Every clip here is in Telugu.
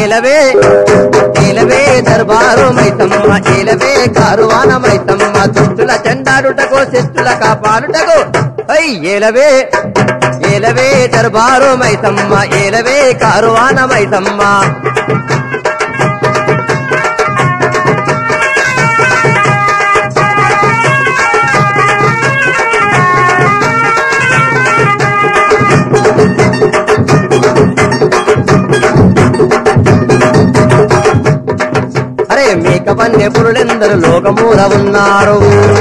ఏలవే ఏలవే దర్బారు మైతమ్మ ఏలవే కారువాన మైతమ్మ దుష్టుల చెండాడుటకు శిష్టుల కాపాడుటకు ఐ ఏలవే ఏలవే దర్బారు మైతమ్మ ఏలవే కారువాన మైతమ్మ అరే మేక వన్య పురులెందరు లోకమూల ఉన్నారు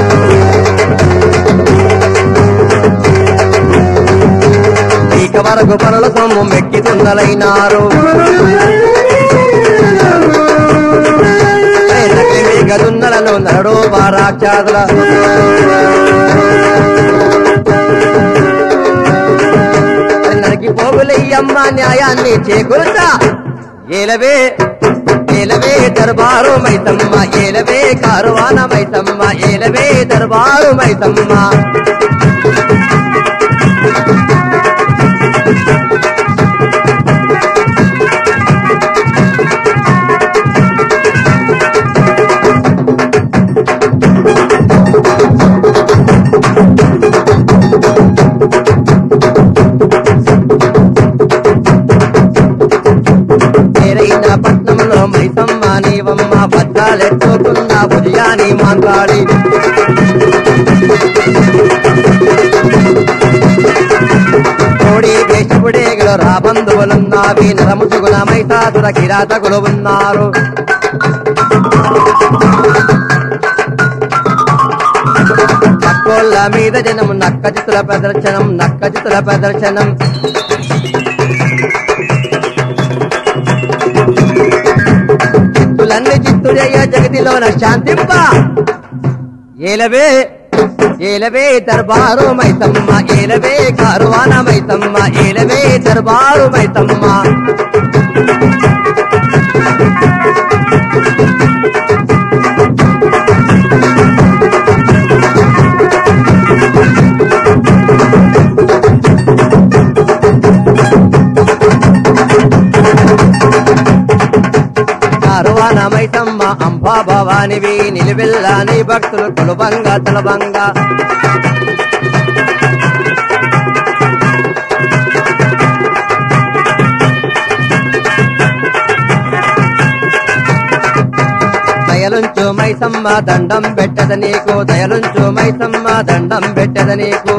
ఇక వరకు పనుల సొమ్ము మెక్కి తుండలైనారు మేక దున్నలను నరడో వారాక్షాదుల నరికి పోగులయ్యమ్మ న్యాయాన్ని చేకూర్చా ఏలవే ఏలవే దర్బారు మైతమ్మ ఏలవే కారువాన మైతమ్మ ఏలవే దర్బారు మైతమ్మ పేరైన పట్నంలో మైసమ్మ నీవమ్మ బద్దాలెట్టుకున్న బుధియాని మాంగాళి కోడి వేషపుడేగలు రాబంధువులున్నావి నరముసుగుల మైసాసుర కిరాతకులు ఉన్నారు పక్కోళ్ళ మీద జనం నక్కజితుల ప్రదర్శనం నక్కజితుల ప్రదర్శనం చిత్తులన్నీ చిత్తుడయ్య జగతిలోన శాంతింప ఏలవే ఏలవే దర్బారు మైతమ్మ ఏలవే కారువాన మైతమ్మ ఏలవే దర్బారు మైతమ్మ కారువాన మైతమ్మ అంబా భవానివి నిలువెల్లా నీ భక్తులు కులుబంగా తలబంగా దయలుంచు మైసమ్మ దండం పెట్టద నీకు దయలుంచు మైసమ్మ దండం పెట్టద నీకు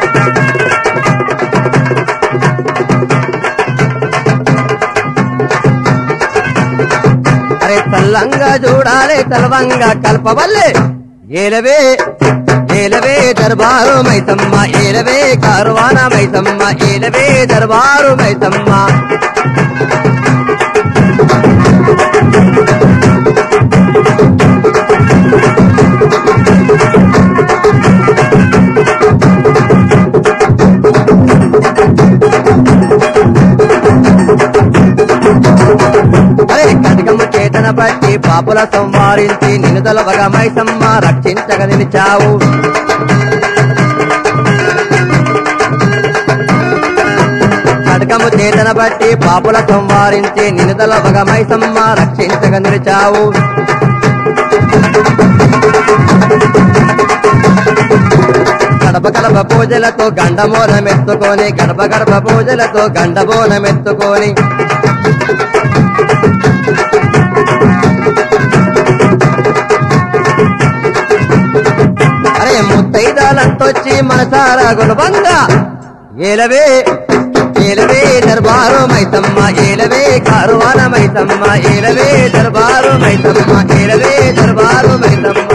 అరే తల్లంగా చూడాలి తలవంగా కల్పవల్లే ఏలవే ఏలవే దర్బారు మైతమ్మ ఏలవే కారువాన మైతమ్మ ఏలవే దర్బారు మైతమ్మ అరే కనకమ్మ చేతన పట్టి పాపుల సంవారించి నిన్ను తలవగా మైసమ్మ రక్షించగ నిలిచావు కనకమ్మ చేతన పట్టి పాపుల సంవారించి నిన్ను తలవగా మైసమ్మ రక్షించగ నిలిచావు గడప గడప పూజలతో గండమోనమెత్తుకొని గడప గడప పూజలతో గండమోనమెత్తుకొని అరే ముత్తైదాలంతొచ్చి మనసారా గుణబంగా ఏలవే ఏలవే దర్బారు మైతమ్మ ఏలవే కారువాన మైతమ్మ ఏలవే దర్బారు మైతమ్మ ఏలవే దర్బారు మైతమ్మ